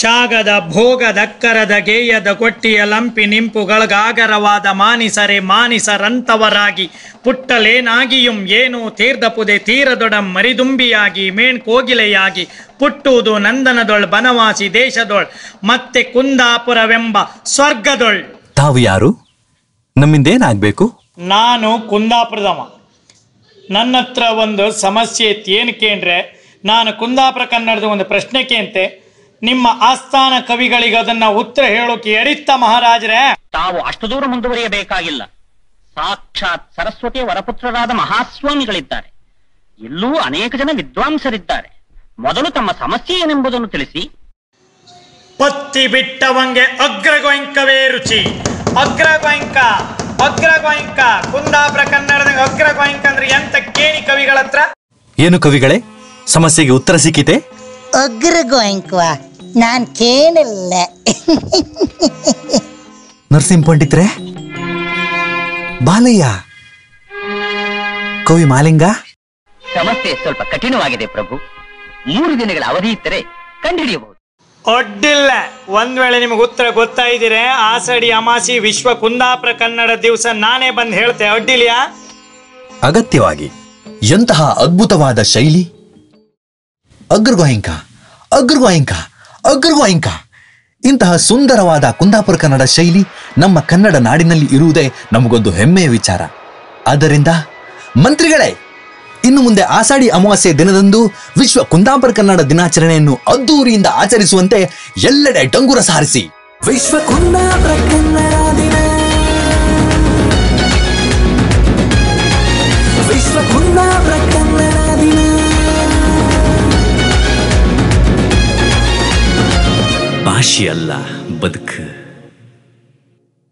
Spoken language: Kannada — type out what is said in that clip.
ಶಾಗದ ಭೋಗದಕ್ಕರದ ಗೇಯದ ಕೊಟ್ಟಿಯ ಲಂಪಿ ನಿಂಪುಗಳಗಾಗರವಾದ ಮಾನಿಸರೆ ಮಾನಿಸರಂತವರಾಗಿ ಪುಟ್ಟಲೇನಾಗಿಯುಂ ಏನೋ ತೀರ್ಧಪುದೆ ತೀರದೊಡಂ ಮರಿದುಂಬಿಯಾಗಿ ಮೇಣ್ ಕೋಗಿಲೆಯಾಗಿ ಪುಟ್ಟುವುದು ನಂದನದೊಳ್ ಬನವಾಸಿ ದೇಶದೊಳ್ ಮತ್ತೆ ಕುಂದಾಪುರವೆಂಬ ಸ್ವರ್ಗದೊಳ್ ತಾವು ಯಾರು ನಮ್ಮಿಂದೇನಾಗ್ಬೇಕು ನಾನು ಕುಂದಾಪುರದವ ನನ್ನ ಹತ್ರ ಒಂದು ಸಮಸ್ಯೆ ಇತ್ತು ಏನಕ್ಕೆ ಅಂದರೆ ನಾನು ಕುಂದಾಪುರ ಕನ್ನಡದ ಒಂದು ಪ್ರಶ್ನೆ ಕೇಂತೆ ನಿಮ್ಮ ಆಸ್ಥಾನ ಕವಿಗಳಿಗೆ ಅದನ್ನ ಉತ್ತರ ಹೇಳೋಕೆ ಎಡಿತ್ತ ಮಹಾರಾಜರೇ ತಾವು ಅಷ್ಟು ದೂರ ಮುಂದುವರಿಯಬೇಕಾಗಿಲ್ಲ ಸಾಕ್ಷಾತ್ ಸರಸ್ವತಿಯ ವರಪುತ್ರರಾದ ಮಹಾಸ್ವಾಮಿಗಳಿದ್ದಾರೆ ಇಲ್ಲೂ ಅನೇಕ ಜನ ವಿದ್ವಾಂಸರಿದ್ದಾರೆ ಮೊದಲು ತಮ್ಮ ಸಮಸ್ಯೆ ಏನೆಂಬುದನ್ನು ತಿಳಿಸಿ ಪತ್ತಿ ಬಿಟ್ಟವಂಗೆ ಅಗ್ರಗೋಂಕವೇ ರುಚಿ ಅಗ್ರಗೋಂಕ ಅಗ್ರಗೋಂಕ ಕುಂದಾಪುರ ಕನ್ನಡದ ಅಗ್ರಗೋಂಕ ಅಂದ್ರೆ ಎಂತ ಕೇಳಿ ಕವಿಗಳ ಹತ್ರ ಏನು ಕವಿಗಳೇ ಸಮಸ್ಯೆಗೆ ಉತ್ತರ ಸಿಕ್ಕಿತೆ ಒಗ್ರಗೋಯ್ಕ್ವಾ ನಾನ್ ಕೇಳಲ್ಲ ನರಸಿಂಹ ಪಂಡಿತ್ರೆ ಬಾಲಯ್ಯ ಕವಿ ಮಾಲಿಂಗ ಸಮಸ್ಯೆ ಸ್ವಲ್ಪ ಕಠಿಣವಾಗಿದೆ ಪ್ರಭು ಮೂರು ದಿನಗಳ ಅವಧಿ ಇದ್ದರೆ ಕಂಡುಹಿಡಿಯಬಹುದು ಅಡ್ಡಿಲ್ಲ ಒಂದ್ ವೇಳೆ ನಿಮಗೆ ಉತ್ತರ ಗೊತ್ತಾಯಿದ್ರೆ ಆಸಡಿ ಅಮಾಸಿ ವಿಶ್ವ ಕುಂದಾಪುರ ಕನ್ನಡ ದಿವಸ ನಾನೇ ಬಂದು ಹೇಳ್ತೆ ಅಡ್ಡಿಲಿಯಾ ಅಗತ್ಯವಾಗಿ ಎಂತಹ ಅದ್ಭುತವಾದ ಶೈಲಿ ಅಗ್ರಗೋಯಿಂಕ ಅಗ್ರಗೋಯಿಂಕ ಅಗ್ರಗೋಯಿಂಕ ಇಂತಹ ಸುಂದರವಾದ ಕುಂದಾಪುರ ಕನ್ನಡ ಶೈಲಿ ನಮ್ಮ ಕನ್ನಡ ನಾಡಿನಲ್ಲಿ ಇರುವುದೇ ನಮಗೊಂದು ಹೆಮ್ಮೆಯ ವಿಚಾರ ಆದ್ದರಿಂದ ಮಂತ್ರಿಗಳೇ ಇನ್ನು ಮುಂದೆ ಆಷಾಢಿ ಅಮಾವಾಸ್ಯೆ ದಿನದಂದು ವಿಶ್ವ ಕುಂದಾಪುರ ಕನ್ನಡ ದಿನಾಚರಣೆಯನ್ನು ಅದ್ದೂರಿಯಿಂದ ಆಚರಿಸುವಂತೆ ಎಲ್ಲೆಡೆ ಡಂಗುರ ಸಾರಿಸಿ ವಿಶ್ವ ಕುಂದಾಪುರ ಕನ್ನಡ ದಿನ ವಿಶ್ವ ಕುಂದಾಪುರ ಕನ್ನಡ ದಿನ ಭಾಷೆ ಅಲ್ಲ ಬದುಕು